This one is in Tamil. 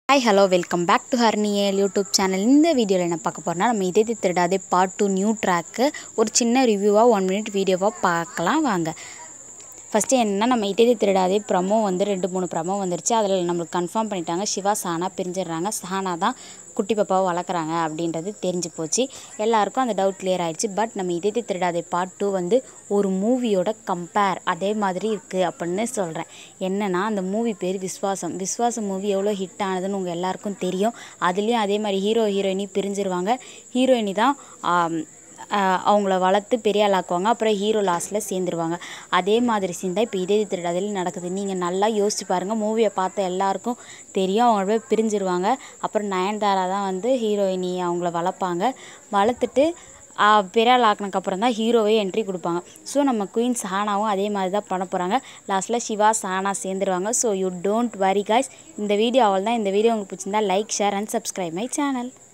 hi hello welcome back to ஹர்னியல் யூடியூப் சேனல் இந்த வீடியோவில் என்ன பார்க்க போகிறோம்னா நம்ம இதே திருடாதே பார்ட் டூ நியூ ட்ராக்கு ஒரு சின்ன ரிவ்யூவாக ஒன் மினிட் வீடியோவாக பார்க்கலாம் வாங்க ஃபஸ்ட்டு என்னென்னா நம்ம இதே திருடாதே ப்ரமோ வந்து ரெண்டு மூணு ப்ரமோ வந்துருச்சு அதில் நம்மளுக்கு கன்ஃபார்ம் பண்ணிட்டாங்க சிவா சானா பிரிஞ்சிடுறாங்க சானா தான் குட்டி பாப்பாவை வளர்க்குறாங்க அப்படின்றது தெரிஞ்சு போச்சு எல்லாருக்கும் அந்த டவுட் கிளியர் ஆயிடுச்சு பட் நம்ம இதே திருடாதே பார்ட் டூ வந்து ஒரு மூவியோட கம்பேர் அதே மாதிரி இருக்குது அப்படின்னு சொல்கிறேன் என்னென்னா அந்த மூவி பேர் விஸ்வாசம் விஸ்வாசம் மூவி எவ்வளோ ஹிட் ஆனதுன்னு உங்கள் எல்லாருக்கும் தெரியும் அதுலேயும் அதே மாதிரி ஹீரோ ஹீரோயினி பிரிஞ்சிருவாங்க ஹீரோயினி தான் ஆம், ஆஹ் அவங்கள வளர்த்து பெரிய ஆளாக்குவாங்க அப்புறம் ஹீரோ லாஸ்ட்டில் சேர்ந்துருவாங்க அதே மாதிரி சீன் தான் இப்போ இதே திருடாதில் நடக்குது நீங்கள் நல்லா யோசிச்சு பாருங்கள் மூவியை பார்த்த எல்லாருக்கும் தெரியும் அவங்க போய் பிரிஞ்சிருவாங்க அப்புறம் நயன்தாரா தான் வந்து ஹீரோயினி அவங்கள வளர்ப்பாங்க வளர்த்துட்டு ஆஹ் பெரிய ஆள் ஆக்கினதுக்கப்புறம் தான் ஹீரோவே என்ட்ரி கொடுப்பாங்க ஸோ நம்ம குயின் சானாவும் அதே மாதிரி தான் பண்ண போகிறாங்க லாஸ்ட்டில் சிவா சானா சேர்ந்துருவாங்க so you don't worry guys இந்த வீடியோ அவள் தான் இந்த வீடியோ உங்களுக்கு பிடிச்சிருந்தா like share and subscribe my channel